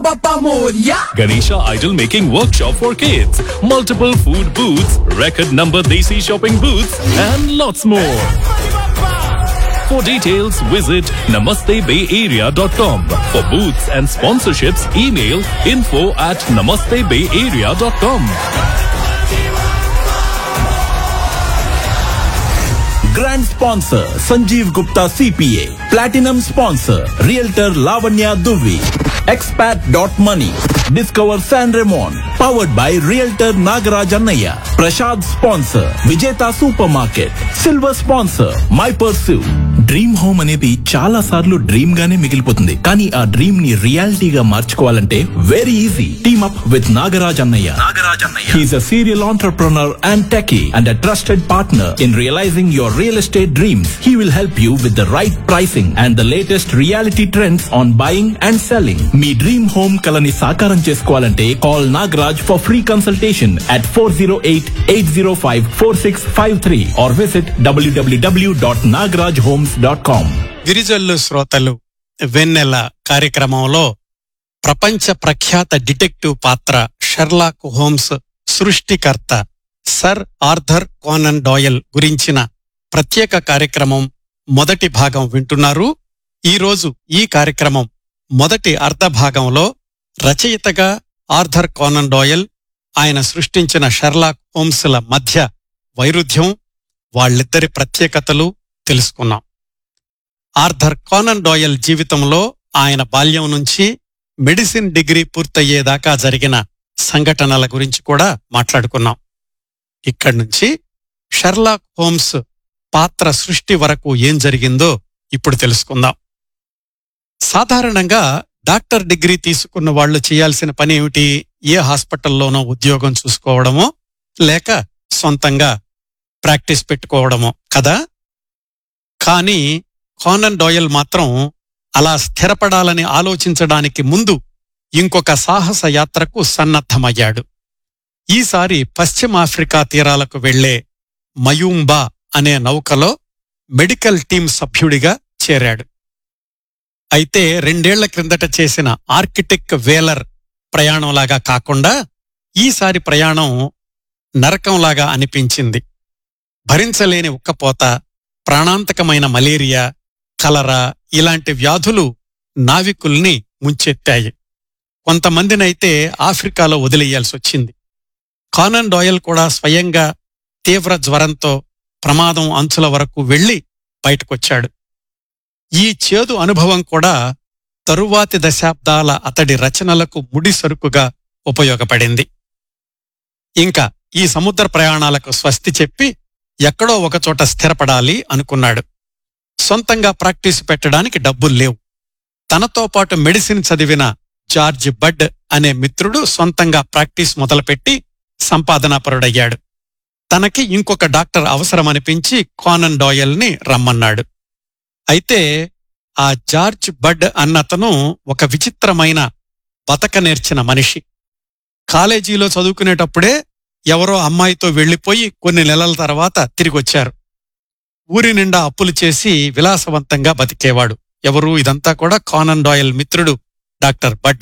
Bappa Moria. Ganesha idol making workshop for kids, multiple food booths, record number Desi shopping booths, and lots more. For details, visit namastebayarea.com. For booths and sponsorships, email info at namastebayarea.com. Grand sponsor Sanjeev Gupta CPA. Platinum sponsor Realtor Lavanya Duvi. Expat.money. Discover San Ramon. Powered by Realtor Nagaraj Annaya. Prashad sponsor Vijeta Supermarket. Silver sponsor My Pursue. Dream home అనేది చాలా సార్లు dream గానే మిగిలిపోతుంది కానీ ఆ dream ని రియాలిటీగా మార్చుకోవాలంటే very easy team up with Nagaraj అన్నయ్య నాగరాజ్ అన్నయ్య he's a serial entrepreneur and techie and a trusted partner in realizing your real estate dreams he will help you with the right pricing and the latest reality trends on buying and selling మీ dream home కలని సాకారం చేసుకోవాలంటే call Nagaraj for free consultation at four zero eight eight zero five four six five three are visit WWW dot Nagaraj homes dot com గిరిజల్లు శ్రోతలు వెన్నెల కార్యక్రమంలో ప్రపంచ ప్రఖ్యాత డిటెక్టివ్ పాత్ర షెర్లాక్ హోమ్స్ సృష్టికర్త సర్ ఆర్థర్ కోనన్ డాయల్ గురించిన ప్రత్యేక కార్యక్రమం మొదటి భాగం వింటున్నారు ఈరోజు ఈ కార్యక్రమం మొదటి అర్ధ భాగంలో రచయితగా ఆర్థర్ కోనన్ డాయల్ ఆయన సృష్టించిన షెర్లాక్ హోమ్స్ల మధ్య వైరుధ్యం వాళ్ళిద్దరి ప్రత్యేకతలు తెలుసుకున్నాం ఆర్థర్ కానన్ డాయల్ జీవితంలో ఆయన బాల్యం నుంచి మెడిసిన్ డిగ్రీ పూర్తయ్యేదాకా జరిగిన సంఘటనల గురించి కూడా మాట్లాడుకున్నాం ఇక్కడి నుంచి షెర్లాక్ హోమ్స్ పాత్ర సృష్టి వరకు ఏం జరిగిందో ఇప్పుడు తెలుసుకుందాం సాధారణంగా డాక్టర్ డిగ్రీ తీసుకున్న వాళ్ళు చేయాల్సిన పని ఏమిటి ఏ హాస్పిటల్లోనో ఉద్యోగం చూసుకోవడమో లేక సొంతంగా ప్రాక్టీస్ పెట్టుకోవడమో కదా కానీ కానన్ డాయల్ మాత్రం అలా స్థిరపడాలని ఆలోచించడానికి ముందు ఇంకొక సాహస యాత్రకు సన్నద్ధమయ్యాడు ఈసారి పశ్చిమాఫ్రికా తీరాలకు వెళ్లే మయూంబా అనే నౌకలో మెడికల్ టీం సభ్యుడిగా చేరాడు అయితే రెండేళ్ల క్రిందట చేసిన ఆర్కిటెక్ వేలర్ ప్రయాణంలాగా కాకుండా ఈసారి ప్రయాణం నరకంలాగా అనిపించింది భరించలేని ఉక్కపోత ప్రాణాంతకమైన మలేరియా కలరా ఇలాంటి వ్యాధులు నావికుల్ని ముంచెత్తాయి కొంతమందినైతే ఆఫ్రికాలో వదిలేయాల్సి వచ్చింది కానన్ డాయల్ కూడా స్వయంగా తీవ్ర జ్వరంతో ప్రమాదం అంచుల వరకు వెళ్లి బయటకొచ్చాడు ఈ చేదు అనుభవం కూడా తరువాతి దశాబ్దాల అతడి రచనలకు ముడి సరుకుగా ఉపయోగపడింది ఇంకా ఈ సముద్ర ప్రయాణాలకు స్వస్తి చెప్పి ఎక్కడో ఒకచోట స్థిరపడాలి అనుకున్నాడు సొంతంగా ప్రాక్టీసు పెట్టడానికి డబ్బులు లేవు తనతో పాటు మెడిసిన్ చదివిన జార్జ్ బడ్ అనే మిత్రుడు సొంతంగా ప్రాక్టీస్ మొదలుపెట్టి సంపాదనాపరుడయ్యాడు తనకి ఇంకొక డాక్టర్ అవసరమనిపించి కానన్ డాయల్ని రమ్మన్నాడు అయితే ఆ జార్జ్ బడ్ అన్నతను ఒక విచిత్రమైన బతక నేర్చిన మనిషి కాలేజీలో చదువుకునేటప్పుడే ఎవరో అమ్మాయితో వెళ్లిపోయి కొన్ని నెలల తర్వాత తిరిగొచ్చారు ఊరి నిండా అప్పులు చేసి విలాసవంతంగా బతికేవాడు ఎవరు ఇదంతా కూడా కానన్ డాయల్ మిత్రుడు డాక్టర్ బడ్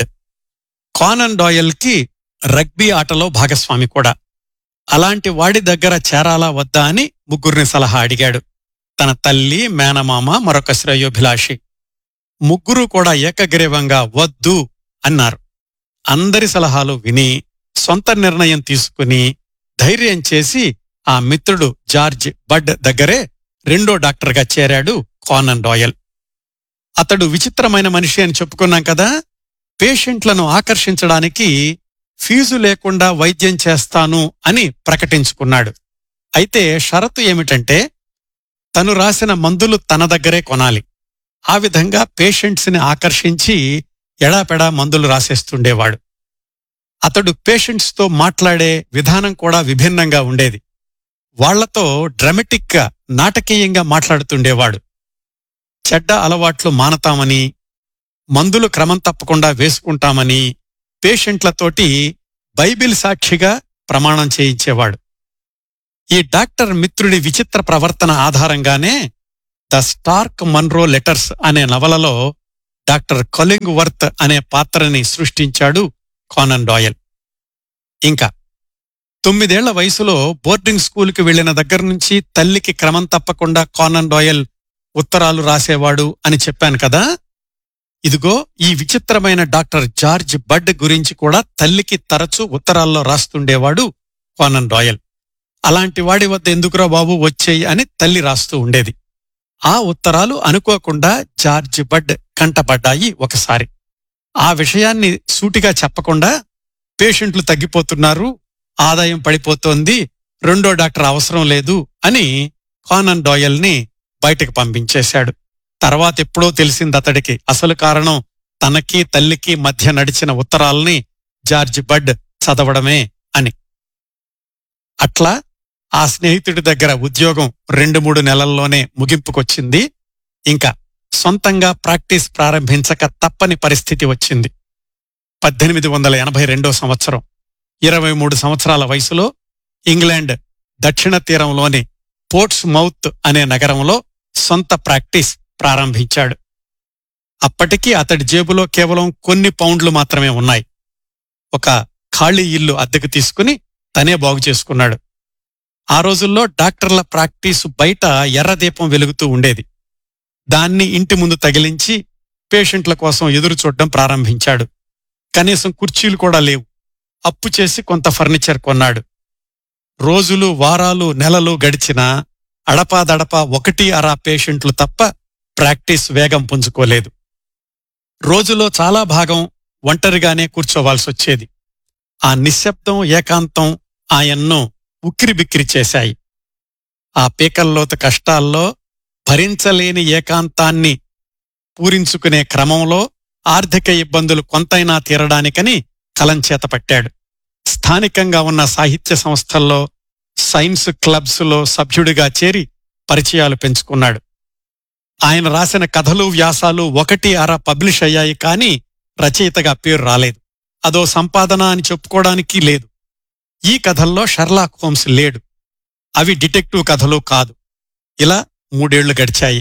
కానన్ డాయల్కి రగ్బీ ఆటలో భాగస్వామి కూడా అలాంటి వాడి దగ్గర చేరాలా వద్దా అని ముగ్గురిని సలహా అడిగాడు తన తల్లి మేనమామ మరొక శ్రేయోభిలాషి ముగ్గురు కూడా ఏకగ్రీవంగా వద్దు అన్నారు అందరి సలహాలు విని సొంత నిర్ణయం తీసుకుని ధైర్యం చేసి ఆ మిత్రుడు జార్జ్ బడ్ దగ్గరే రెండో డాక్టర్గా చేరాడు కానన్ డాయల్ అతడు విచిత్రమైన మనిషి అని చెప్పుకున్నాం కదా పేషెంట్లను ఆకర్షించడానికి ఫీజు లేకుండా వైద్యం చేస్తాను అని ప్రకటించుకున్నాడు అయితే షరతు ఏమిటంటే తను రాసిన మందులు తన దగ్గరే కొనాలి ఆ విధంగా పేషెంట్స్ ని ఆకర్షించి ఎడాపెడా మందులు రాసేస్తుండేవాడు అతడు పేషెంట్స్ తో మాట్లాడే విధానం కూడా విభిన్నంగా ఉండేది వాళ్లతో డ్రమెటిక్ గా నాటకీయంగా మాట్లాడుతుండేవాడు చెడ్డ అలవాట్లు మానతామని మందులు క్రమం తప్పకుండా వేసుకుంటామని పేషెంట్లతోటి బైబిల్ సాక్షిగా ప్రమాణం చేయించేవాడు ఈ డాక్టర్ మిత్రుడి విచిత్ర ప్రవర్తన ఆధారంగానే ద స్టార్క్ మన్రో లెటర్స్ అనే నవలలో డాక్టర్ కొలింగ్ వర్త్ అనే పాత్రని సృష్టించాడు కానన్ డాయల్ ఇంకా తొమ్మిదేళ్ల వయసులో బోర్డింగ్ స్కూల్కి వెళ్లిన దగ్గర నుంచి తల్లికి క్రమం తప్పకుండా కానన్ డాయల్ ఉత్తరాలు రాసేవాడు అని చెప్పాను కదా ఇదిగో ఈ విచిత్రమైన డాక్టర్ జార్జ్ బడ్ గురించి కూడా తల్లికి తరచూ ఉత్తరాల్లో రాస్తుండేవాడు కానన్ డాయల్ అలాంటి వాడి వద్ద ఎందుకురా బాబు వచ్చేయి అని తల్లి రాస్తూ ఉండేది ఆ ఉత్తరాలు అనుకోకుండా జార్జ్ బడ్ కంటపడ్డాయి ఒకసారి ఆ విషయాన్ని సూటిగా చెప్పకుండా పేషెంట్లు తగ్గిపోతున్నారు ఆదాయం పడిపోతోంది రెండో డాక్టర్ అవసరం లేదు అని కానన్ డాయల్ ని బయటకు పంపించేశాడు తర్వాత ఎప్పుడో తెలిసింది అతడికి అసలు కారణం తనకి తల్లికి మధ్య నడిచిన ఉత్తరాల్ని జార్జ్ బడ్ చదవడమే అని అట్లా ఆ స్నేహితుడి దగ్గర ఉద్యోగం రెండు మూడు నెలల్లోనే ముగింపుకొచ్చింది ఇంకా సొంతంగా ప్రాక్టీస్ ప్రారంభించక తప్పని పరిస్థితి వచ్చింది పద్దెనిమిది వందల ఎనభై రెండో సంవత్సరం ఇరవై మూడు సంవత్సరాల వయసులో ఇంగ్లాండ్ దక్షిణ తీరంలోని పోర్ట్స్ మౌత్ అనే నగరంలో సొంత ప్రాక్టీస్ ప్రారంభించాడు అప్పటికి అతడి జేబులో కేవలం కొన్ని పౌండ్లు మాత్రమే ఉన్నాయి ఒక ఖాళీ ఇల్లు అద్దెకు తీసుకుని తనే బాగు చేసుకున్నాడు ఆ రోజుల్లో డాక్టర్ల ప్రాక్టీసు బయట ఎర్రదీపం వెలుగుతూ ఉండేది దాన్ని ఇంటి ముందు తగిలించి పేషెంట్ల కోసం ఎదురు చూడడం ప్రారంభించాడు కనీసం కుర్చీలు కూడా లేవు అప్పు చేసి కొంత ఫర్నిచర్ కొన్నాడు రోజులు వారాలు నెలలు గడిచినా అడపాదడపా ఒకటి అరా పేషెంట్లు తప్ప ప్రాక్టీస్ వేగం పుంజుకోలేదు రోజులో చాలా భాగం ఒంటరిగానే కూర్చోవాల్సొచ్చేది ఆ నిశ్శబ్దం ఏకాంతం ఆయన్ను ఉక్కిరిబిక్కిరి చేశాయి ఆ పీకల్లోత కష్టాల్లో భరించలేని ఏకాంతాన్ని పూరించుకునే క్రమంలో ఆర్థిక ఇబ్బందులు కొంతైనా తీరడానికని కలంచేత పట్టాడు స్థానికంగా ఉన్న సాహిత్య సంస్థల్లో సైన్స్ క్లబ్స్లో సభ్యుడిగా చేరి పరిచయాలు పెంచుకున్నాడు ఆయన రాసిన కథలు వ్యాసాలు ఒకటి అర పబ్లిష్ అయ్యాయి కానీ రచయితగా పేరు రాలేదు అదో సంపాదన అని చెప్పుకోవడానికి లేదు ఈ కథల్లో షర్లాక్ హోమ్స్ లేడు అవి డిటెక్టివ్ కథలు కాదు ఇలా మూడేళ్లు గడిచాయి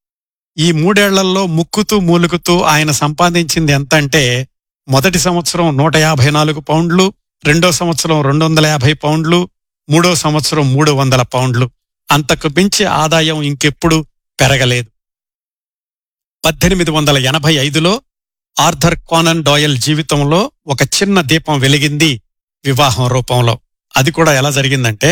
ఈ మూడేళ్లలో ముక్కుతూ మూలుగుతూ ఆయన సంపాదించింది ఎంతంటే మొదటి సంవత్సరం నూట యాభై నాలుగు పౌండ్లు రెండో సంవత్సరం రెండు వందల యాభై పౌండ్లు మూడో సంవత్సరం మూడు వందల పౌండ్లు అంతకు మించి ఆదాయం ఇంకెప్పుడు పెరగలేదు పద్దెనిమిది వందల ఎనభై ఐదులో ఆర్థర్ కానన్ డాయల్ జీవితంలో ఒక చిన్న దీపం వెలిగింది వివాహం రూపంలో అది కూడా ఎలా జరిగిందంటే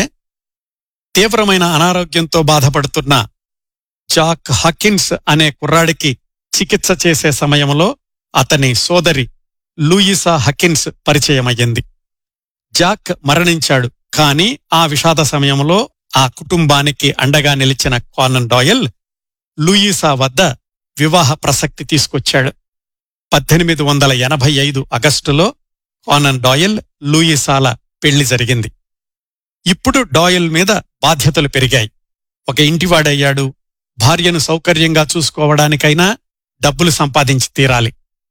తీవ్రమైన అనారోగ్యంతో బాధపడుతున్న జాక్ హకిన్స్ అనే కుర్రాడికి చికిత్స చేసే సమయంలో అతని సోదరి లూయిసా హకిన్స్ పరిచయమయ్యింది జాక్ మరణించాడు కాని ఆ విషాద సమయంలో ఆ కుటుంబానికి అండగా నిలిచిన కానన్ డాయల్ లూయిసా వద్ద వివాహ ప్రసక్తి తీసుకొచ్చాడు పద్దెనిమిది వందల ఎనభై ఐదు ఆగస్టులో కానన్ డాయల్ లూయిసాల పెళ్లి జరిగింది ఇప్పుడు డాయల్ మీద బాధ్యతలు పెరిగాయి ఒక ఇంటివాడయ్యాడు భార్యను సౌకర్యంగా చూసుకోవడానికైనా డబ్బులు సంపాదించి తీరాలి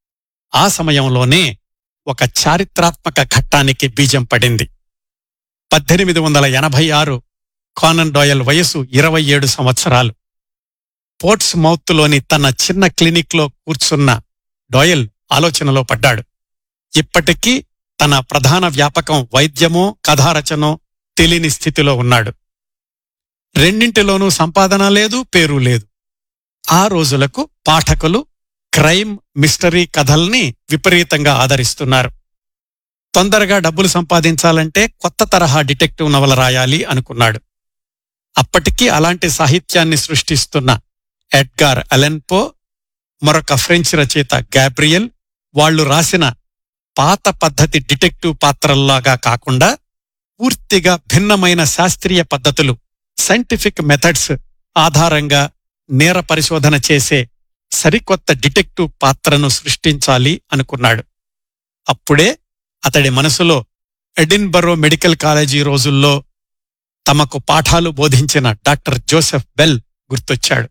ఆ సమయంలోనే ఒక చారిత్రాత్మక ఘట్టానికి బీజం పడింది పద్దెనిమిది వందల ఎనభై ఆరు కానన్ డాయల్ వయసు ఇరవై ఏడు సంవత్సరాలు పోర్ట్స్ మౌత్లోని తన చిన్న క్లినిక్లో కూర్చున్న డాయల్ ఆలోచనలో పడ్డాడు ఇప్పటికీ తన ప్రధాన వ్యాపకం వైద్యమో కథారచనో తెలియని స్థితిలో ఉన్నాడు రెండింటిలోనూ సంపాదన లేదు పేరు లేదు ఆ రోజులకు పాఠకులు క్రైమ్ మిస్టరీ కథల్ని విపరీతంగా ఆదరిస్తున్నారు తొందరగా డబ్బులు సంపాదించాలంటే కొత్త తరహా డిటెక్టివ్ నవల రాయాలి అనుకున్నాడు అప్పటికీ అలాంటి సాహిత్యాన్ని సృష్టిస్తున్న ఎడ్గార్ అలెన్పో మరొక ఫ్రెంచ్ రచయిత గ్యాబ్రియల్ వాళ్లు రాసిన పాత పద్ధతి డిటెక్టివ్ పాత్రల్లాగా కాకుండా పూర్తిగా భిన్నమైన శాస్త్రీయ పద్ధతులు సైంటిఫిక్ మెథడ్స్ ఆధారంగా నేర పరిశోధన చేసే సరికొత్త డిటెక్టివ్ పాత్రను సృష్టించాలి అనుకున్నాడు అప్పుడే అతడి మనసులో ఎడిన్బరో మెడికల్ కాలేజీ రోజుల్లో తమకు పాఠాలు బోధించిన డాక్టర్ జోసెఫ్ బెల్ గుర్తొచ్చాడు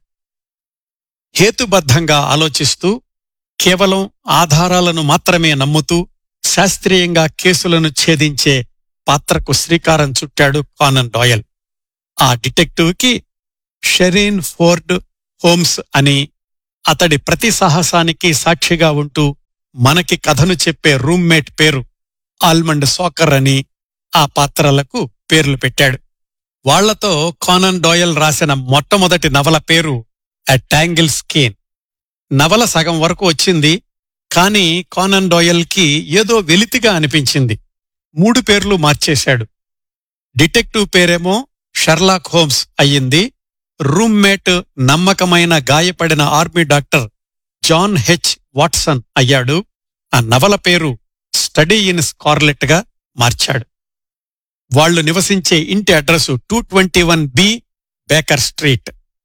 హేతుబద్ధంగా ఆలోచిస్తూ కేవలం ఆధారాలను మాత్రమే నమ్ముతూ శాస్త్రీయంగా కేసులను ఛేదించే పాత్రకు శ్రీకారం చుట్టాడు కానన్ డాయల్ ఆ డిటెక్టివ్కి షెరీన్ ఫోర్డ్ హోమ్స్ అని అతడి ప్రతి సాహసానికి సాక్షిగా ఉంటూ మనకి కథను చెప్పే రూమ్మేట్ పేరు ఆల్మండ్ సోకర్ అని ఆ పాత్రలకు పేర్లు పెట్టాడు వాళ్లతో కానన్ డోయల్ రాసిన మొట్టమొదటి నవల పేరు అ ట్యాంగిల్ స్కేన్ నవల సగం వరకు వచ్చింది కాని కానన్ డోయల్కి ఏదో వెలితిగా అనిపించింది మూడు పేర్లు మార్చేశాడు డిటెక్టివ్ పేరేమో షర్లాక్ హోమ్స్ అయ్యింది రూమ్మేట్ నమ్మకమైన గాయపడిన army doctor John H Watson అయ్యాడు ఆ నవల పేరు స్టడీ ఇన్ స్కార్లెట్ గా మార్చాడు వాళ్ళు నివసించే ఇంటి address two twenty one B Baker street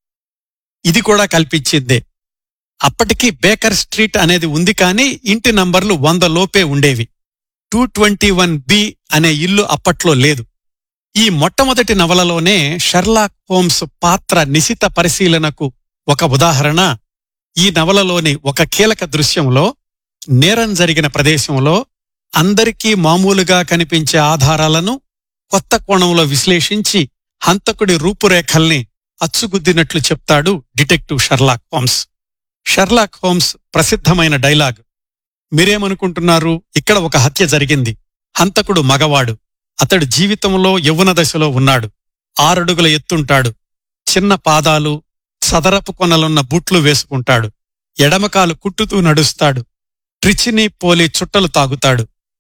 ఇది కూడా కల్పించిందే అప్పటికి బేకర్ స్ట్రీట్ అనేది ఉంది కానీ ఇంటి నంబర్లు వంద లోపే ఉండేవి టూ ట్వంటీ వన్ బి అనే ఇల్లు అప్పట్లో లేదు ఈ మొట్టమొదటి నవలలోనే షర్లాక్ హోమ్స్ పాత్ర నిశిత పరిశీలనకు ఒక ఉదాహరణ ఈ నవలలోని ఒక కీలక దృశ్యంలో నేరం జరిగిన ప్రదేశంలో అందరికీ మామూలుగా కనిపించే ఆధారాలను కొత్త కోణంలో విశ్లేషించి హంతకుడి రూపురేఖల్ని అచ్చుగుద్దినట్లు చెప్తాడు detective Sherlock Holmes Sherlock Holmes ప్రసిద్ధమైన డైలాగ్ మీరేమనుకుంటున్నారు ఇక్కడ ఒక హత్య జరిగింది హంతకుడు మగవాడు అతడు జీవితంలో యవ్వన దశలో ఉన్నాడు ఆరడుగుల ఎత్తుంటాడు చిన్న పాదాలు సదరపు కొనలున్న బూట్లు వేసుకుంటాడు ఎడమకాలు కుట్టుతూ నడుస్తాడు ట్రిచిని పోలి చుట్టలు తాగుతాడు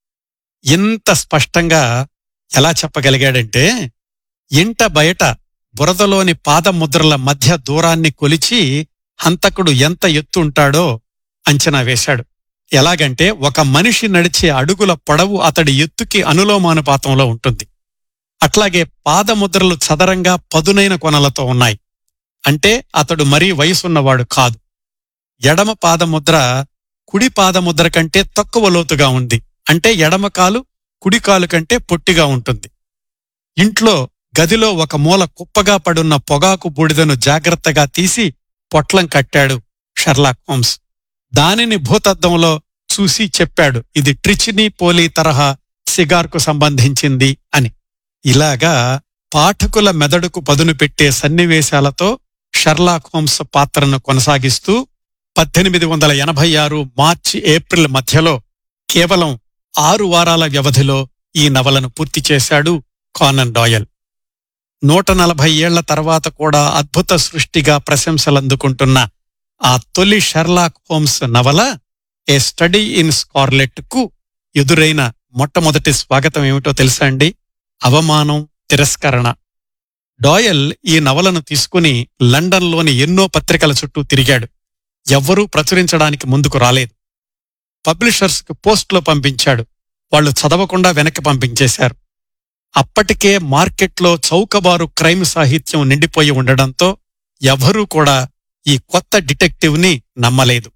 ఇంత స్పష్టంగా ఎలా చెప్పగలిగాడంటే ఇంట బయట బురదలోని పాదముద్రల మధ్య దూరాన్ని కొలిచి హంతకుడు ఎంత ఎత్తుంటాడో అంచనా వేశాడు ఎలాగంటే ఒక మనిషి నడిచే అడుగుల పొడవు అతడి ఎత్తుకి అనులోమానుపాతంలో ఉంటుంది అట్లాగే పాదముద్రలు చదరంగా పదునైన కొనలతో ఉన్నాయి అంటే అతడు మరీ వయసున్నవాడు కాదు ఎడమ పాదముద్ర కుడి పాదముద్ర కంటే తక్కువ లోతుగా ఉంది అంటే ఎడమ కాలు కుడి కాలు కంటే పొట్టిగా ఉంటుంది ఇంట్లో గదిలో ఒక మూల కుప్పగా పడున్న పొగాకు బూడిదను జాగ్రత్తగా తీసి పొట్లం కట్టాడు షర్లాక్ హోమ్స్ దానిని భూతద్దంలో చూసి చెప్పాడు ఇది ట్రిచిని పోలీ తరహా సిగార్కు సంబంధించింది అని ఇలాగా పాఠకుల మెదడుకు పదును పెట్టే సన్నివేశాలతో షర్లాక్ హోమ్స్ పాత్రను కొనసాగిస్తూ పద్దెనిమిది వందల ఎనభై ఆరు మార్చి ఏప్రిల్ మధ్యలో కేవలం ఆరు వారాల వ్యవధిలో ఈ నవలను పూర్తి చేశాడు కానన్ డాయల్ నూట నలభై ఏళ్ల తర్వాత కూడా అద్భుత సృష్టిగా ప్రశంసలందుకుంటున్న ఆ తొలి షెర్లాక్ హోమ్స్ నవల ఏ స్టడీ ఇన్ స్కార్లెట్ కు ఎదురైన మొట్టమొదటి స్వాగతం ఏమిటో తెలుసా అండి అవమానం తిరస్కరణ డాయల్ ఈ నవలను తీసుకుని లండన్లోని ఎన్నో పత్రికల చుట్టూ తిరిగాడు ఎవ్వరూ ప్రచురించడానికి ముందుకు రాలేదు పబ్లిషర్స్కి పోస్ట్లో పంపించాడు వాళ్ళు చదవకుండా వెనక్కి పంపించేశారు అప్పటికే మార్కెట్లో చౌకబారు క్రైమ్ సాహిత్యం నిండిపోయి ఉండడంతో ఎవరూ కూడా ఈ కొత్త డిటెక్టివ్ని నమ్మలేదు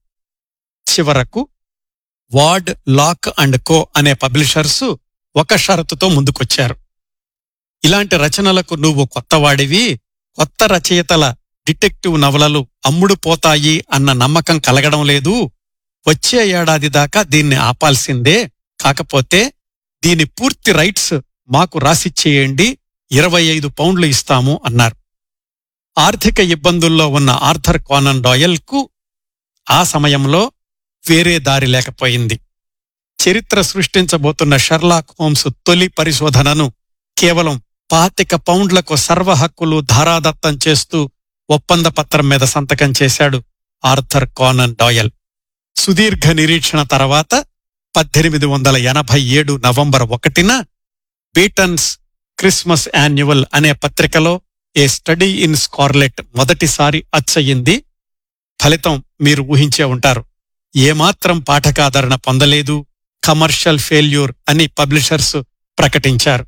చివరకు వార్డ్ లాక్ అండ్ కో అనే పబ్లిషర్సు ఒక షరతుతో ముందుకొచ్చారు ఇలాంటి రచనలకు నువ్వు కొత్తవాడివి కొత్త రచయితల డిటెక్టివ్ నవలలు అమ్ముడు పోతాయి అన్న నమ్మకం కలగడం లేదు వచ్చే ఏడాది దాకా దీన్ని ఆపాల్సిందే కాకపోతే దీని పూర్తి రైట్స్ మాకు రాసిచ్చేయండి ఇరవై ఐదు పౌండ్లు ఇస్తాము అన్నారు ఆర్థిక ఇబ్బందుల్లో ఉన్న ఆర్థర్ కానన్ డాయల్ కు ఆ సమయంలో వేరే దారి లేకపోయింది చరిత్ర సృష్టించబోతున్న షర్లాక్ హోమ్స్ తొలి పరిశోధనను కేవలం పాతిక పౌండ్లకు సర్వ హక్కులు ధారాదత్తం చేస్తూ ఒప్పంద పత్రం మీద సంతకం చేశాడు ఆర్థర్ కానన్ డాయల్ సుదీర్ఘ నిరీక్షణ తర్వాత పద్దెనిమిది వందల ఎనభై ఏడు నవంబర్ ఒకటిన బీటన్స్ క్రిస్మస్ యాన్యువల్ అనే పత్రికలో ఏ స్టడీ ఇన్ స్కార్లెట్ మొదటిసారి అచ్చయింది ఫలితం మీరు ఊహించే ఉంటారు ఏమాత్రం పాఠకాదరణ పొందలేదు కమర్షియల్ ఫెయిల్యూర్ అని పబ్లిషర్స్ ప్రకటించారు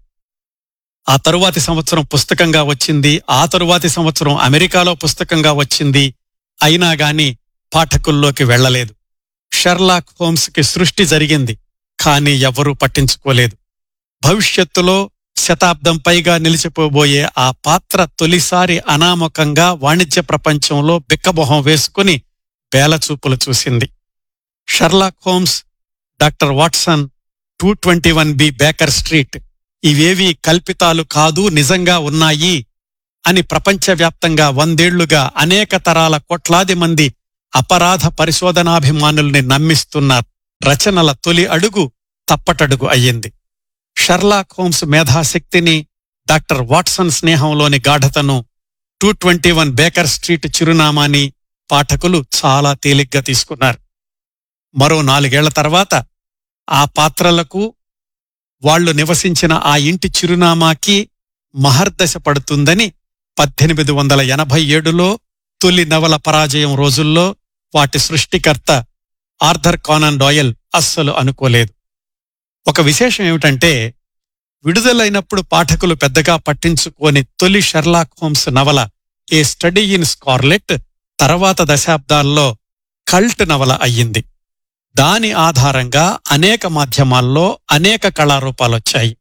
ఆ తరువాతి సంవత్సరం పుస్తకంగా వచ్చింది ఆ తరువాతి సంవత్సరం అమెరికాలో పుస్తకంగా వచ్చింది అయినా గాని పాఠకుల్లోకి వెళ్లలేదు షెర్లాక్ హోమ్స్కి సృష్టి జరిగింది కానీ ఎవరూ పట్టించుకోలేదు భవిష్యత్తులో శతాబ్దం పైగా నిలిచిపోబోయే ఆ పాత్ర తొలిసారి అనామకంగా వాణిజ్య ప్రపంచంలో బిక్కబొహం వేసుకుని బేలచూపులు చూసింది Sherlock Holmes doctor Watson two twenty one B Baker street ఇవేవీ కల్పితాలు కాదు నిజంగా ఉన్నాయి అని ప్రపంచవ్యాప్తంగా వందేళ్లుగా అనేక తరాల కోట్లాది మంది అపరాధ పరిశోధనాభిమానుల్ని నమ్మిస్తున్న రచనల తొలి అడుగు తప్పటడుగు అయ్యింది షర్లాక్ హోమ్స్ మేధాశక్తిని డాక్టర్ వాట్సన్ స్నేహంలోని గాఢతను two twenty one Baker Street చిరునామాని పాఠకులు చాలా తేలిగ్గా తీసుకున్నారు మరో నాలుగేళ్ల తర్వాత ఆ పాత్రలకు వాళ్లు నివసించిన ఆ ఇంటి చిరునామాకి మహర్దశ పడుతుందని పద్దెనిమిది వందల ఎనభై ఏడులో తొలి నవల పరాజయం రోజుల్లో వాటి సృష్టికర్త ఆర్థర్ కానన్ డాయల్ అస్సలు అనుకోలేదు ఒక విశేషం ఏమిటంటే విడుదలైనప్పుడు పాఠకులు పెద్దగా పట్టించుకోని తొలి షెర్లాక్ హోమ్స్ నవల ఏ స్టడీ ఇన్ స్కార్లెట్ తర్వాత దశాబ్దాల్లో కల్ట్ నవల అయ్యింది దాని ఆధారంగా అనేక మాధ్యమాల్లో అనేక కళారూపాలొచ్చాయి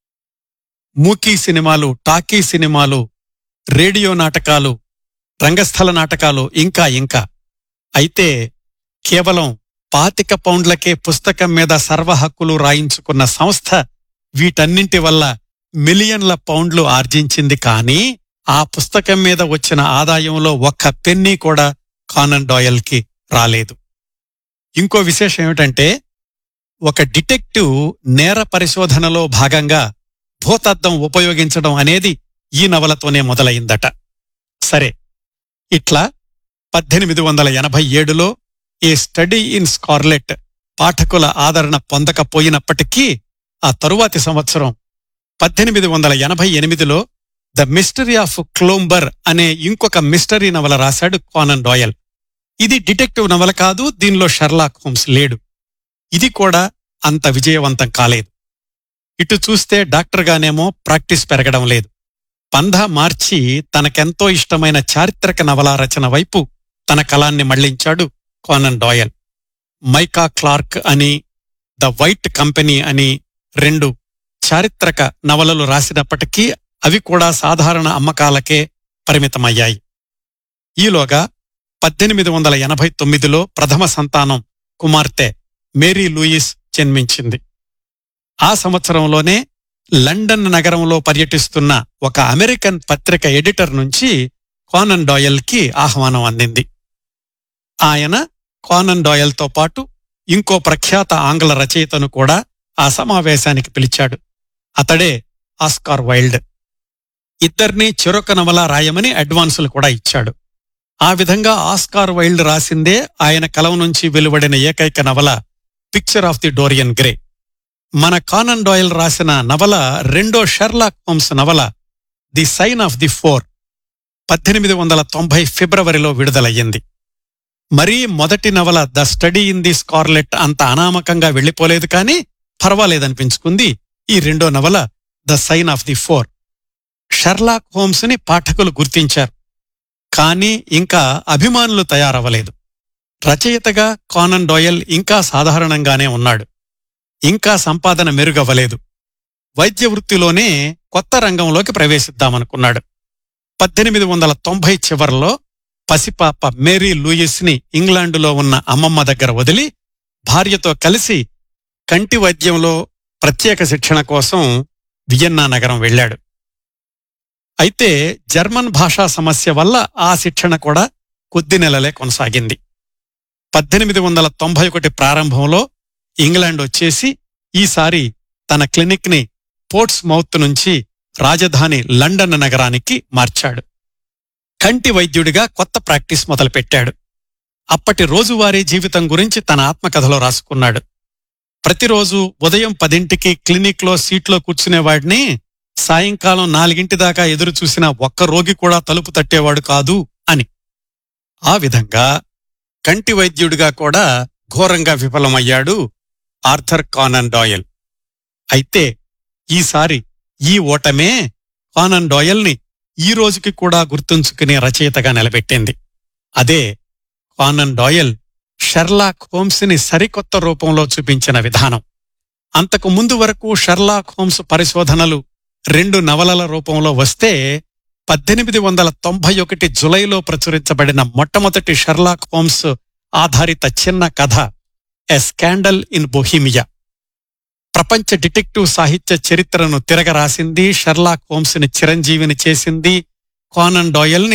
మూకీ సినిమాలు టాకీ సినిమాలు రేడియో నాటకాలు రంగస్థల నాటకాలు ఇంకా ఇంకా అయితే కేవలం పాతిక పౌండ్లకే పుస్తకం మీద సర్వ హక్కులు రాయించుకున్న సంస్థ వీటన్నింటి వల్ల మిలియన్ల పౌండ్లు ఆర్జించింది కానీ ఆ పుస్తకం మీద వచ్చిన ఆదాయంలో ఒక్క పెన్నీ కూడా కానన్ డాయల్కి రాలేదు ఇంకో విశేషం ఏమిటంటే ఒక డిటెక్టివ్ నేర పరిశోధనలో భాగంగా భూతద్దం ఉపయోగించడం అనేది ఈ నవలతోనే మొదలైందట సరే ఇట్లా పద్దెనిమిది వందల ఎనభై ఏడులో ఏ స్టడీ ఇన్ స్కార్లెట్ పాఠకుల ఆదరణ పొందకపోయినప్పటికీ ఆ తరువాతి సంవత్సరం పద్దెనిమిది వందల ఎనభై ఎనిమిదిలో ద మిస్టరీ ఆఫ్ క్లోంబర్ అనే ఇంకొక మిస్టరీ నవల రాశాడు కానన్ డాయల్ ఇది డిటెక్టివ్ నవల కాదు దీనిలో షర్లాక్ హోమ్స్ లేడు ఇది కూడా అంత విజయవంతం కాలేదు ఇటు చూస్తే డాక్టర్గానేమో ప్రాక్టీస్ పెరగడం లేదు పంధ మార్చి తనకెంతో ఇష్టమైన చారిత్రక నవలా రచన వైపు తన కలాన్ని మళ్లించాడు కానన్ డాయల్ మైకా క్లార్క్ అని ద వైట్ కంపెనీ అని రెండు చారిత్రక నవలలు రాసినప్పటికీ అవి కూడా సాధారణ అమ్మకాలకే పరిమితమయ్యాయి ఈలోగా పద్దెనిమిది వందల ఎనభై తొమ్మిదిలో ప్రథమ సంతానం కుమార్తె మేరీ లూయిస్ జన్మించింది ఆ సంవత్సరంలోనే లండన్ నగరంలో పర్యటిస్తున్న ఒక అమెరికన్ పత్రిక ఎడిటర్ నుంచి కానన్ డాయల్కి ఆహ్వానం అందింది ఆయన కానన్ డాయల్తో పాటు ఇంకో ప్రఖ్యాత ఆంగ్ల రచయితను కూడా ఆ సమావేశానికి పిలిచాడు అతడే ఆస్కార్ వైల్డ్ ఇద్దర్నీ చెరొక నవల రాయమని అడ్వాన్సులు కూడా ఇచ్చాడు ఆ విధంగా ఆస్కార్ వైల్డ్ రాసిందే ఆయన కలం నుంచి వెలువడిన ఏకైక నవల Picture of the Dorian Gray మన కానన్ డాయల్ రాసిన నవల రెండో షెర్లాక్ హోమ్స్ నవల the Sign of the Four పద్దెనిమిది వందల తొంభై ఫిబ్రవరిలో విడుదలయ్యింది మరీ మొదటి నవల the Study in the Scarlet అంత అనామకంగా వెళ్ళిపోలేదు కానీ పర్వాలేదనిపించుకుంది ఈ రెండో నవల the Sign of the Four Sherlock Holmes ని పాఠకులు గుర్తించారు కానీ ఇంకా అభిమానులు తయారవ్వలేదు రచయితగా కానన్ డోయల్ ఇంకా సాధారణంగానే ఉన్నాడు ఇంకా సంపాదన మెరుగవ్వలేదు వైద్య వృత్తిలోనే కొత్త రంగంలోకి ప్రవేశిద్దామనుకున్నాడు పద్దెనిమిది వందల తొంభై చివర్లో పసిపాప మేరీ లూయిస్ ని ఇంగ్లాండులో ఉన్న అమ్మమ్మ దగ్గర వదిలి భార్యతో కలిసి కంటి వైద్యంలో ప్రత్యేక శిక్షణ కోసం వియన్నా నగరం వెళ్ళాడు అయితే జర్మన్ భాషా సమస్య వల్ల ఆ శిక్షణ కూడా కొద్ది నెలలే కొనసాగింది పద్దెనిమిది వందల తొంభై ఒకటి ప్రారంభంలో ఇంగ్లాండ్ వచ్చేసి ఈసారి తన క్లినిక్ ని పోర్ట్స్ మౌత్ నుంచి రాజధాని లండన్ నగరానికి మార్చాడు కంటి వైద్యుడిగా కొత్త ప్రాక్టీస్ మొదలుపెట్టాడు అప్పటి రోజువారీ జీవితం గురించి తన ఆత్మకథలో రాసుకున్నాడు ప్రతిరోజు ఉదయం పదింటికి క్లినిక్లో సీట్లో కూర్చునేవాడిని సాయంకాలం నాలుగింటి దాకా ఎదురు చూసిన ఒక్క రోగి కూడా తలుపు తట్టేవాడు కాదు అని ఆ విధంగా కంటి వైద్యుడిగా కూడా ఘోరంగా విఫలమయ్యాడు ఆర్థర్ కానన్ డాయల్ అయితే ఈసారి ఈ ఓటమే కానన్ డాయల్ని ఈ రోజుకి కూడా గుర్తుంచుకునే రచయితగా నిలబెట్టింది అదే కానన్ డాయల్ షెర్లాక్ హోమ్స్ని సరికొత్త రూపంలో చూపించిన విధానం అంతకు ముందు వరకు షెర్లాక్ హోమ్స్ పరిశోధనలు రెండు నవలల రూపంలో వస్తే పద్దెనిమిది వందల తొంభై ఒకటి జులైలో ప్రచురించబడిన మొట్టమొదటి షెర్లాక్ హోమ్స్ ఆధారిత చిన్న కథ ఎ స్కాండల్ ఇన్ బొహీమియా ప్రపంచ డిటెక్టివ్ సాహిత్య చరిత్రను తిరగరాసింది షెర్లాక్ హోమ్స్ని చిరంజీవిని చేసింది కానన్ డాయల్ని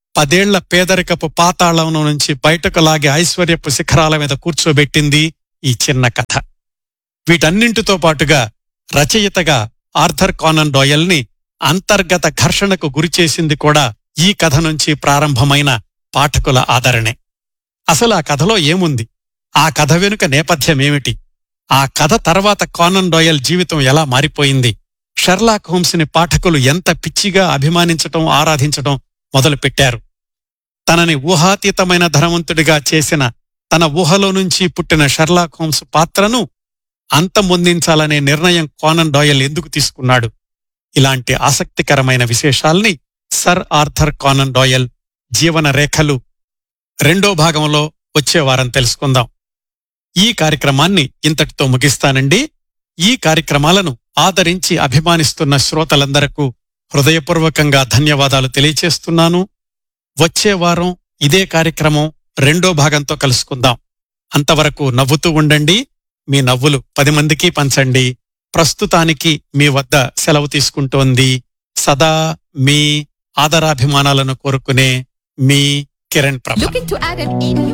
పదేళ్ల పేదరికపు పాతాళం నుంచి బయటకు లాగి ఐశ్వర్యపు శిఖరాల మీద కూర్చోబెట్టింది ఈ చిన్న కథ వీటన్నింటితో పాటుగా రచయితగా ఆర్థర్ కానన్ డాయల్ ని అంతర్గత ఘర్షణకు గురిచేసింది కూడా ఈ కథ నుంచి ప్రారంభమైన పాఠకుల ఆదరణే అసలు ఆ కథలో ఏముంది ఆ కథ వెనుక నేపథ్యమేమిటి ఆ కథ తర్వాత కానన్ డాయల్ జీవితం ఎలా మారిపోయింది షెర్లాక్ హోమ్స్ని పాఠకులు ఎంత పిచ్చిగా అభిమానించటం ఆరాధించటం మొదలుపెట్టారు తనని ఊహాతీతమైన ధనవంతుడిగా చేసిన తన ఊహలో నుంచి పుట్టిన షెర్లాక్ హోమ్స్ పాత్రను అంతమొందించాలనే నిర్ణయం కానన్ డాయల్ ఎందుకు తీసుకున్నాడు ఇలాంటి ఆసక్తికరమైన విశేషాల్ని సర్ ఆర్థర్ కానన్ డాయల్ జీవన రేఖలు రెండో భాగంలో వచ్చే వారం తెలుసుకుందాం ఈ కార్యక్రమాన్ని ఇంతటితో ముగిస్తానండి ఈ కార్యక్రమాలను ఆదరించి అభిమానిస్తున్న శ్రోతలందరకు హృదయపూర్వకంగా ధన్యవాదాలు తెలియచేస్తున్నాను వచ్చే వారం ఇదే కార్యక్రమం రెండో భాగంతో కలుసుకుందాం అంతవరకు నవ్వుతూ ఉండండి మీ నవ్వులు పది మందికి పంచండి ప్రస్తుతానికి మీ వద్ద సెలవు తీసుకుంటోంది సదా మీ ఆదరాభిమానాలను కోరుకునే మీ కిరణ్ ప్రభ Looking to add an